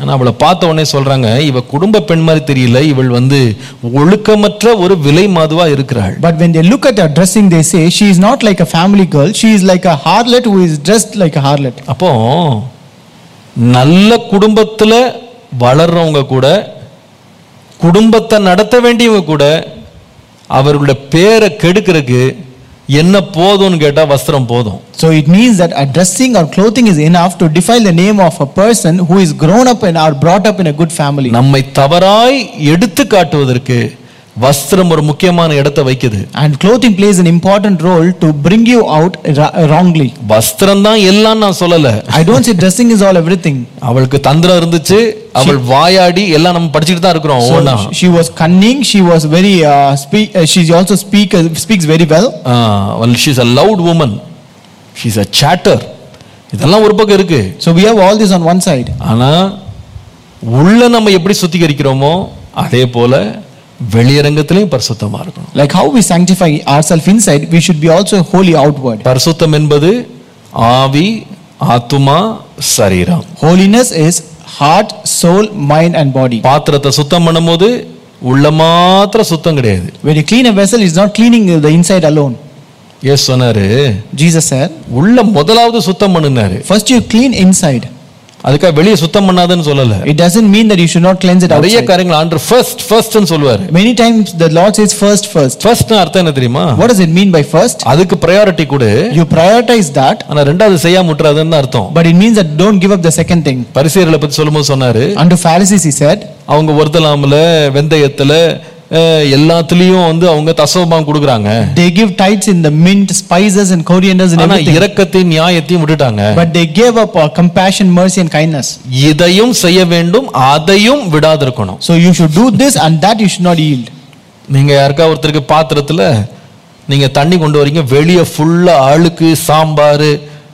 ஆனா அவளை பார்த்த உடனே சொல்றாங்க இவ குடும்ப பெண் மாதிரி தெரியல இவள் வந்து ஒழுக்கமற்ற ஒரு விலை மாதுவா இருக்கிறாள் But when they look at her dressing, they say she is not like a family girl. She is like a harlot who is dressed like a harlot. அப்போ நல்ல குடும்பத்துல வளர்றவங்க கூட குடும்பத்தை நடத்த வேண்டியவங்க கூட அவர்களுடைய பேரை கெடுக்கிறதுக்கு என்ன போதும்னு கேட்டா வஸ்திரம் போதும் So it means that a dressing or clothing is enough to defile the name of a person who is grown up and are brought up in a good family. நம்மை தவறாய் எடுத்து காட்டுவதற்கு வஸ்திரம் ஒரு முக்கியமான இடத்தை வைக்குது And clothing plays an important role to bring you out ra- wrongly. வஸ்திரம் தான் எல்லாம் நான் சொல்லல I don't say dressing is all everything. அவளுக்கு தந்திரம் இருந்துச்சு அவள் வாயாடி எல்லாம் நம்ம படிச்சுட்டு தான் இருக்கிறோம் So ஒவ்வொண்ணா. she- she was cunning. She was very uh, speak. Uh, she also speak uh, speaks very well. Ah well she's a loud woman she's a chatter இதெல்லாம் ஒரு பக்கம் இருக்கு So we have all this on one side. ஆனா உள்ள நம்ம எப்படி சுத்திகரிக்கிறோமோ அதே போல வெளியரங்கத்திலையும் பரிசுத்தமா இருக்கணும் Like how we sanctify ourselves inside, we should be also holy outward. பரிசுத்தம் என்பது ஆவி ஆத்துமா சரீரம் Holiness is heart, soul, mind, and body. பாத்திரத்தை சுத்தம் பண்ணும்போது உள்ள மாத்திர சுத்தம் கிடையாது When you clean a vessel, it's not cleaning the inside alone. ஏசு சொன்னாரு Jesus said, உள்ள முதலாவது சுத்தம் பண்ணுனாரு first you clean inside. அதுக்காக வெளியே சுத்தம் பண்ணாதுன்னு சொல்லல It doesn't mean that you should not cleanse it நிறைய outside. காரியங்கள் ஆண்டு ஃபர்ஸ்ட் ஃபர்ஸ்ட்னு சொல்லுவாரு Many times the Lord says first, first. First அர்த்தம் என்ன தெரியுமா What does it mean by first? அதுக்கு ப்ரையாரிட்டி கொடு You prioritize that, ஆனா ரெண்டாவது செய்யாம விட்டுறாதுன்னு தான் அர்த்தம் but it means that don't give up the second thing. பரிசேயர்களை பத்தி சொல்லும்போது சொன்னாரு Unto Pharisees, he said, அவங்க ஒருத்தலாமல வெந்தயத்துல அஹ், எல்லாத்துலயும் வந்து அவங்க தசவபாகம் கொடுக்குறாங்க they give tithes in the mint, spices, and corianders and ஆனா everything. இரக்கத்தையும் நியாயத்தையும் விட்டுட்டாங்க But they gave up uh, compassion, mercy, and kindness. இதையும் செய்ய வேண்டும் அதையும் விடாதிருக்கணும் So you should do this and that you should not yield. நீங்க யாருக்கா ஒருத்தருக்கு பாத்திரத்துல நீங்க தண்ணி கொண்டு வரீங்க வெளியே ஃபுல்லா அழுக்கு சாம்பார்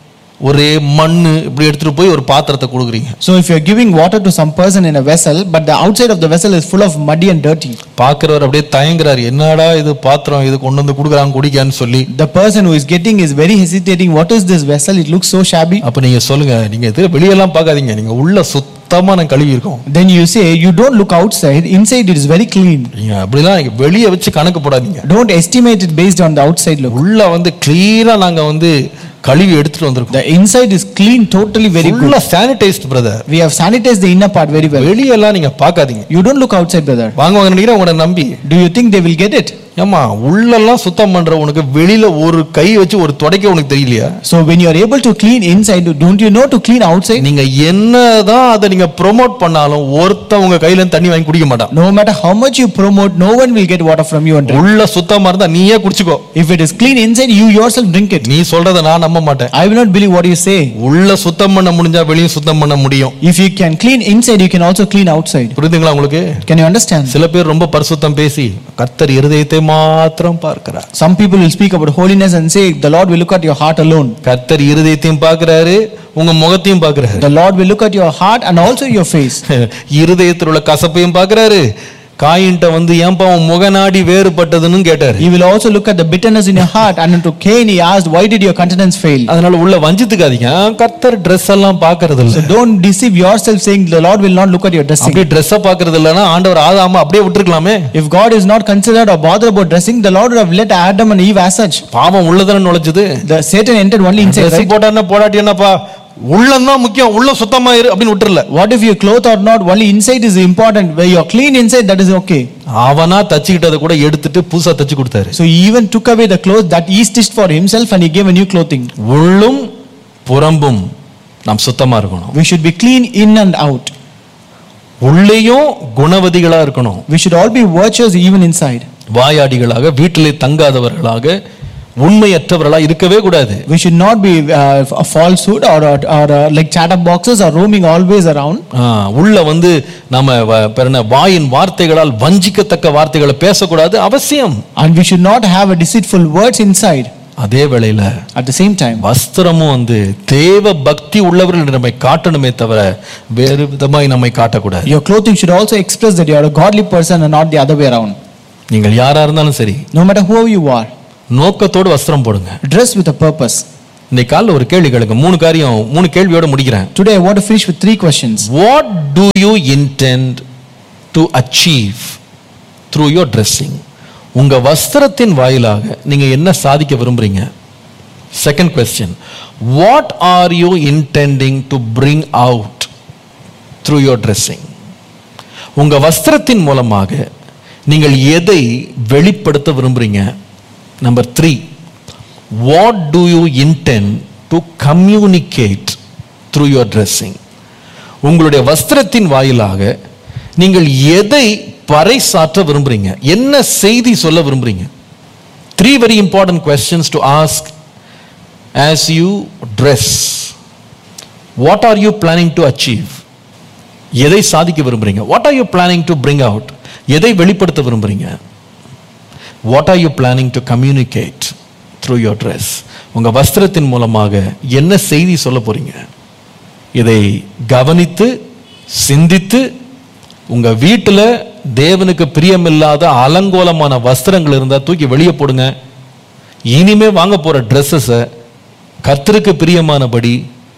ஒரே மண்ணு இப்படி எடுத்துட்டு போய் ஒரு பாத்திரத்தை கொடுக்குறீங்க So if you're giving water to some person in a vessel, but the outside of the vessel is full of muddy and dirty, பாக்குறவர் அப்படியே தயங்குறாரு என்னடா இது பாத்திரம் இது கொண்டு வந்து கொடுக்குறாங்க குடிக்கான்னு சொல்லி the person who is getting is very hesitating. What is this vessel? It looks so shabby. அப்ப நீங்க சொல்லுங்க நீங்க இது வெளியெல்லாம் பார்க்காதீங்க நீங்க உள்ள சுத்தமா நான் கழுவி இருக்கோம் Then you say, you don't look outside, inside it is very clean. நீங்க அப்படிலாம் நீங்க வெளியே வச்சு கணக்கு போடாதீங்க Don't estimate it based on the outside look. உள்ள வந்து கிளீனா நாங்க வந்து கழுவி எடுத்துட்டு வந்திருக்கோம் The inside is clean, totally very good. ஃபுல்லா sanitized brother We have sanitized the inner part very well. வெளியெல்லாம் நீங்க பார்க்காதீங்க You don't look outside, brother. வாங்குவாங்க நினைக்கிறேன் உங்களை நம்பி Do you think they will get it? ஏமா உள்ளெல்லாம் சுத்தம் பண்ற உனக்கு வெளியில ஒரு கை வச்சு ஒரு துடைக்க உனக்கு தெரியலையா So when you are able to clean inside, don't you know to clean outside? நீங்க என்னதான் அதை நீங்க ப்ரோமோட் பண்ணாலும் ஒருத்தன் உங்க கையில இருந்து தண்ணி வாங்கி குடிக்க மாட்டான் No matter how much you promote, no one will get water from you and drink. உள்ள சுத்தமா இருந்தா நீயே குடிச்சுக்கோ If it is clean inside, you yourself drink it. நீ சொல்றத நான் நம்ப மாட்டேன் I will not believe what you say. உள்ள சுத்தம் பண்ண முடிஞ்சா வெளியும் சுத்தம் பண்ண முடியும் If you can clean inside, you can also clean outside. புரியுதுங்களா உங்களுக்கு Can you understand? சில பேர் ரொம்ப பரிசுத்தம் பேசி கர்த்தர் இருதயத்தை மாத்திரம் பார்க்கிறார் Some people will speak about holiness and say, The Lord will look at your heart alone. கர்த்தர் இருதயத்தையும் பார்க்கிறாரு உங்க முகத்தையும் பார்க்கிறாரு The Lord will look at your heart and also your face. இருதயத்தில் உள்ள கசப்பையும் பார்க்கிறாரு காயின்ட்ட வந்து ஏன்பா உன் முகநாடி வேறுபட்டதுன்னு கேட்டாரு He will also look at the bitterness in your heart. And unto Cain, he asked, Why did your countenance fail? அதனால உள்ள வஞ்சித்துக்காதீங்க ஆ, கர்த்தர் ட்ரெஸ் எல்லாம் பார்க்கறது இல்ல So don't deceive yourself saying, The Lord will not look at your dressing. அப்படியே ட்ரெஸ்ஸை பார்க்கறது இல்லைன்னா ஆண்டவர் ஆதாம அப்படியே விட்டுருக்கலாமே If God is not considered or bothered about dressing, the Lord would have let Adam and Eve as such. பாவம் உள்ளதானே நுழைஞ்சது The Satan entered only inside, dress right? போட்டா என்ன போடாட்டி என்னப்பா உள்ளம் முக்கியம் உள்ள சுத்தமா இரு அப்படின்னு விட்டுறல What if you clothe or not? Only inside is important. Where you're clean inside, that is okay. அவனா தச்சுக்கிட்டதை கூட எடுத்துட்டு புதுசா தச்சு கொடுத்தாரு So he even took away the clothes that he stitched for himself and he gave a new clothing. உள்ளும் புறம்பும் நாம் சுத்தமா இருக்கணும் We should be clean in and out. உள்ளேயும் குணவதிகளா இருக்கணும் We should all be virtuous even inside. வாயாடிகளாக வீட்டிலே தங்காதவர்களாக உண்மையற்றவர்களா இருக்கவே கூடாது We should not be uh, a falsehood or, or, or uh, like chatterboxes or roaming always around. ஆ, உள்ள வந்து நம்ம வ- பேர் என்ன, வாயின் வார்த்தைகளால் வஞ்சிக்கத்தக்க வார்த்தைகளை பேசக்கூடாது அவசியம் And we should not have a deceitful words inside. அதே வேளையில At the same time, வஸ்திரமும் வந்து தேவ பக்தி உள்ளவர்கள் என்று நம்மை காட்டணுமே தவிர வேறு விதமாய் நம்மை காட்டக்கூடாது your clothing should also express that you are a godly person and not the other way around. நீங்கள் யாரா இருந்தாலும் சரி No matter who you are, நோக்கத்தோடு வஸ்திரம் போடுங்க dress with a purpose. இன்னைக்கு காலைல ஒரு கேள்வி கேளுங்க மூணு காரியம் மூணு கேள்வியோட முடிக்கிறேன் Today, I want to finish with three questions. What do you intend to achieve through your dressing உங்க வஸ்திரத்தின் வாயிலாக நீங்க என்ன சாதிக்க விரும்புறீங்க second question what are you intending to bring out through your dressing உங்க வஸ்திரத்தின் மூலமாக நீங்கள் எதை வெளிப்படுத்த விரும்புறீங்க number three what do you intend to communicate through your dressing உங்களுடைய வஸ்திரத்தின் வாயிலாக நீங்கள் எதை பறைசாற்ற விரும்புறீங்க என்ன செய்தி சொல்ல விரும்புறீங்க three very important questions to ask as you dress what are you planning to achieve எதை சாதிக்க விரும்புறீங்க what are you planning to bring out எதை வெளிப்படுத்த விரும்புறீங்க what are you planning to communicate through your dress உங்க வஸ்திரத்தின் மூலமாக என்ன செய்தி சொல்ல போறீங்க இதை கவனித்து சிந்தித்து உங்க வீட்டுல தேவனுக்கு பிரியமில்லாத அலங்கோலமான வஸ்திரங்கள் இருந்தா தூக்கி வெளியே போடுங்க இனிமே வாங்க போற ட்ரெஸ்ஸஸை கர்த்தருக்கு பிரியமானபடி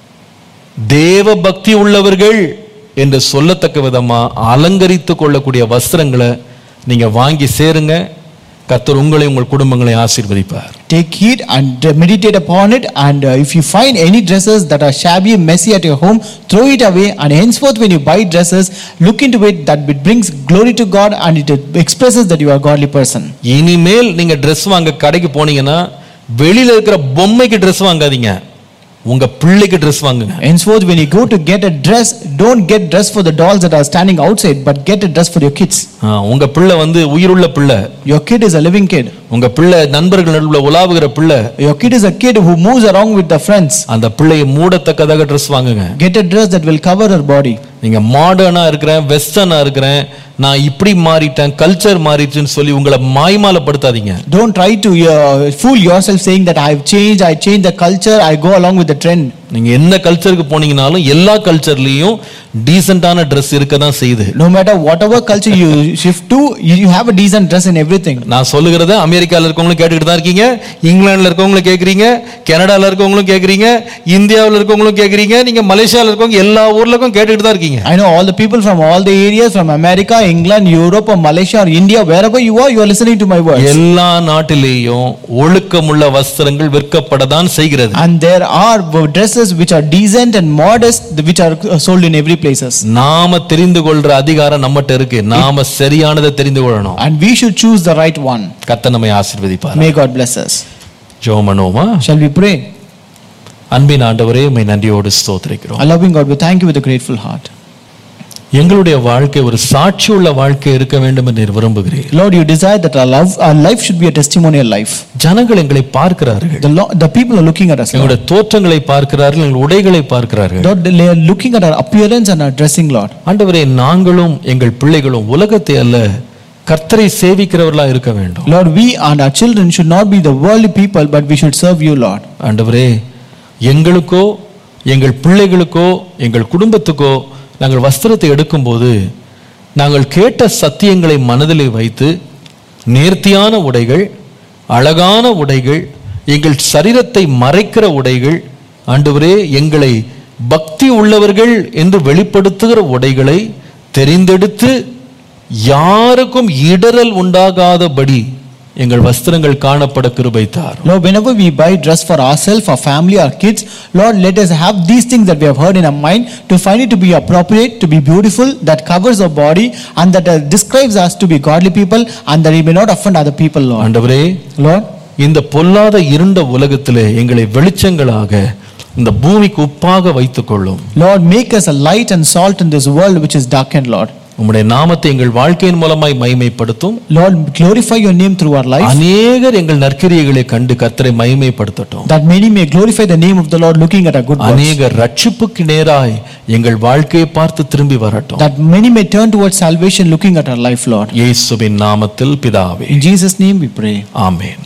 தேவ பக்தி உள்ளவர்கள் என்று சொல்லத்தக்க விதமா அலங்கரித்து கொள்ளக்கூடிய வஸ்திரங்களை நீங்க வாங்கி சேருங்க கர்த்தர் உங்களை உங்கள் குடும்பங்களை ஆசீர்வதிப்பார் Take heed and uh, meditate upon it. And uh, if you find any dresses that are shabby, messy at your home, throw it away. And henceforth, when you buy dresses, look into it that it brings glory to God and it uh, expresses that you are a godly person. இனிமேல் நீங்க dress வாங்க கடைக்கு போனீங்கன்னா வெளியில இருக்கிற பொம்மைக்கு dress வாங்காதீங்க உங்க பிள்ளைக்கு ட்ரெஸ் வாங்குங்க Henceforth, when you go to get a dress, don't get dress for the dolls that are standing outside, but get a dress for your kids. ஆ, உங்க பிள்ளை வந்து உயிருள்ள பிள்ளை Your kid is a living kid. உங்க பிள்ளை நண்பர்கள் நடுவில் உலாவுகிற பிள்ளை Your kid is a kid who moves around with the friends. அந்த பிள்ளையை மூடத்தக்கதாக ட்ரெஸ் வாங்குங்க Get a dress that will cover her body. நீங்க மாடர்னா இருக்கிறேன் வெஸ்டர்னா இருக்கிறேன் நான் இப்படி மாறிட்டேன் கல்ச்சர் மாறிடுச்சுன்னு சொல்லி உங்களை மாய்மாலப்படுத்தாதீங்க Don't try to uh, fool yourself saying that I've changed, I changed the culture, I go along with the trend. நீங்க என்ன கல்ச்சருக்கு போனீங்கனாலும் எல்லா கல்ச்சர்லயும் டீசென்டான ட்ரெஸ் இருக்க தான் செய்யுது No matter whatever culture you shift to, you you have a decent dress in everything. நான் சொல்லுகிறத அமெரிக்கால இருக்கவங்களும் கேட்டுக்கிட்டு தான் இருக்கீங்க இங்கிலாந்துல இருக்கவங்களும் கேக்குறீங்க கனடால இருக்கவங்களும் கேக்குறீங்க இந்தியாவுல இருக்கவங்களும் கேக்குறீங்க நீங்க மலேசியால இருக்கவங்க எல்லா ஊர்லக்கும் கேட்டுக்கிட்டு தான் இருக்கீங்க I know all the people from all the areas, from America, England, Europe, or Malaysia, or India, wherever you are, you are listening to my words. எல்லா நாட்டிலேயும் ஒழுக்கமுள்ள வஸ்திரங்கள் விற்கப்பட தான் செய்கிறது And there are dresses which are decent and modest, which are uh, sold in every places. நாம தெரிந்து கொள்ற அதிகாரம் நம்மகிட்ட இருக்கு நாம சரியானதை தெரிந்து கொள்ளணும் And we should choose the right one. கத்த நம்மை ஆசீர்வதிப்பார் May God bless us. ஜோமனோமா Shall we pray? அன்பின் ஆண்டவரே உம்மை நன்றியோடு ஸ்தோத்திரிக்கிறோம் Our loving God, we thank you with a grateful heart. எங்களுடைய வாழ்க்கை ஒரு சாட்சி உள்ள வாழ்க்கை இருக்க வேண்டும் என்று நீர் விரும்புகிறீர் Lord, you desire that our, love, our life should be a testimonial life. ஜனங்கள் எங்களை பார்க்கிறார்கள் The, lo- the people are looking at us, Lord. எங்களுடைய தோற்றங்களை பார்க்கிறார்கள் எங்கள் உடைகளை பார்க்கிறார்கள் Lord, they are looking at our appearance and our dressing, Lord. ஆண்டவரே நாங்களும் எங்கள் பிள்ளைகளும் உலகத்தை அல்ல கர்த்தரை சேவிக்கிறவர்களா இருக்க வேண்டும் Lord, we and our children should not be the worldly people, but we should serve you, Lord. ஆண்டவரே எங்களுக்கோ எங்கள் பிள்ளைகளுக்கோ எங்கள் குடும்பத்துக்கோ நாங்கள் வஸ்திரத்தை எடுக்கும்போது நாங்கள் கேட்ட சத்தியங்களை மனதிலே வைத்து நேர்த்தியான உடைகள் அழகான உடைகள் எங்கள் சரீரத்தை மறைக்கிற உடைகள் ஆண்டவரே எங்களை பக்தி உள்ளவர்கள் என்று வெளிப்படுத்துகிற உடைகளை தெரிந்தெடுத்து யாருக்கும் இடரல் உண்டாகாதபடி எங்கள் வஸ்திரங்கள் காணப்பட கிருபைத்தார் Lord, whenever we buy dress for ourselves, our family, our kids, Lord, let us have these things that we have heard in our mind to find it to be appropriate, to be beautiful, that covers our body, and that uh, describes us to be godly people, and that it may not offend other people, Lord. ஆண்டவரே Lord, இந்த பொல்லாத இருண்ட உலகத்திலே எங்களை வெளிச்சங்களாக இந்த பூமிக்கு உப்பாக வைத்துக் கொள்ளும் Lord, make us a light and salt in this world which is darkened, Lord. உம்முடைய நாமத்தை எங்கள் வாழ்க்கையின் மூலமாய் மகிமைப்படுத்தும் Lord, glorify your name through our life, அநேகர் எங்கள் நற்கிரியைகளை கண்டு கர்த்தரை மகிமைப்படுத்தட்டும் that many may glorify the name of the Lord looking at our good works. அநேகர் ரட்சிப்புக்கு நேராய் எங்கள் வாழ்க்கையை பார்த்து திரும்பி வரட்டும் That many may turn towards salvation looking at our life, Lord. இயேசுவின் நாமத்தில் பிதாவே In Jesus' name we pray. Amen